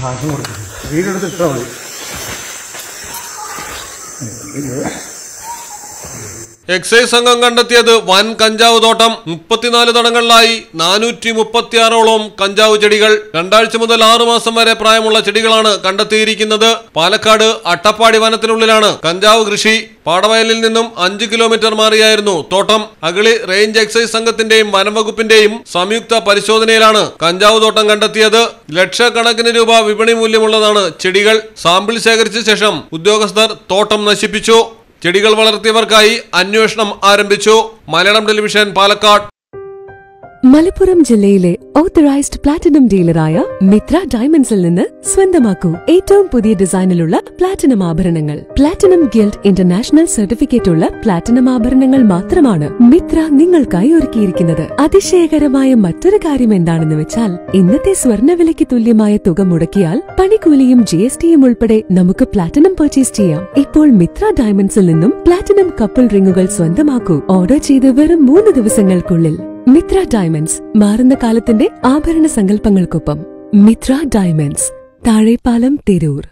കാശും കൊടുക്കും വീടെടുത്ത് ഇട്ടാൽ മതി എക്സൈസ് സംഘം കണ്ടെത്തിയത് വൻ കഞ്ചാവ് തോട്ടം മുപ്പത്തിനാല് തടങ്ങളിലായി നാനൂറ്റി മുപ്പത്തിയാറോളം കഞ്ചാവ് ചെടികൾ രണ്ടാഴ്ച മുതൽ ആറു മാസം വരെ പ്രായമുള്ള ചെടികളാണ് കണ്ടെത്തിയിരിക്കുന്നത് പാലക്കാട് അട്ടപ്പാടി വനത്തിനുള്ളിലാണ് കഞ്ചാവ് കൃഷി പാടവയലിൽ നിന്നും അഞ്ച് കിലോമീറ്റർ മാറിയായിരുന്നു തോട്ടം അഗളി റേഞ്ച് എക്സൈസ് സംഘത്തിന്റെയും വനംവകുപ്പിന്റെയും സംയുക്ത പരിശോധനയിലാണ് കഞ്ചാവ് തോട്ടം കണ്ടെത്തിയത് ലക്ഷക്കണക്കിന് രൂപ വിപണി മൂല്യമുള്ളതാണ് ചെടികൾ സാമ്പിൾ ശേഖരിച്ച ശേഷം ഉദ്യോഗസ്ഥർ തോട്ടം നശിപ്പിച്ചു ചെടികൾ വളർത്തിയവർക്കായി അന്വേഷണം ആരംഭിച്ചു മലയാളം ടെലിവിഷൻ പാലക്കാട് മലപ്പുറം ജില്ലയിലെ ഓത്തറൈസ്ഡ് പ്ലാറ്റിനം ഡീലറായ മിത്ര ഡയമണ്ട്സിൽ നിന്ന് സ്വന്തമാക്കൂ ഏറ്റവും പുതിയ ഡിസൈനിലുള്ള പ്ലാറ്റിനം ആഭരണങ്ങൾ പ്ലാറ്റിനം ഗിൽഡ് ഇന്റർനാഷണൽ സർട്ടിഫിക്കറ്റ് ഉള്ള പ്ലാറ്റിനം ആഭരണങ്ങൾ മാത്രമാണ് മിത്ര നിങ്ങൾക്കായി ഒരുക്കിയിരിക്കുന്നത് അതിശയകരമായ മറ്റൊരു കാര്യം എന്താണെന്ന് വെച്ചാൽ ഇന്നത്തെ സ്വർണ്ണവിലയ്ക്ക് തുല്യമായ തുക മുടക്കിയാൽ പണിക്കൂലിയും ജി എസ് ടിയും ഉൾപ്പെടെ നമുക്ക് പ്ലാറ്റിനം പർച്ചേസ് ചെയ്യാം ഇപ്പോൾ മിത്ര ഡയമണ്ട്സിൽ നിന്നും പ്ലാറ്റിനം കപ്പിൾ റിങ്ങുകൾ സ്വന്തമാക്കൂ ഓർഡർ ചെയ്ത് വെറും മൂന്ന് ദിവസങ്ങൾക്കുള്ളിൽ മിത്ര ഡയമണ്ട്സ് മാറുന്ന കാലത്തിന്റെ ആഭരണ സങ്കല്പങ്ങൾക്കൊപ്പം മിത്ര ഡയമണ്ട്സ് താഴെപ്പാലം തിരൂർ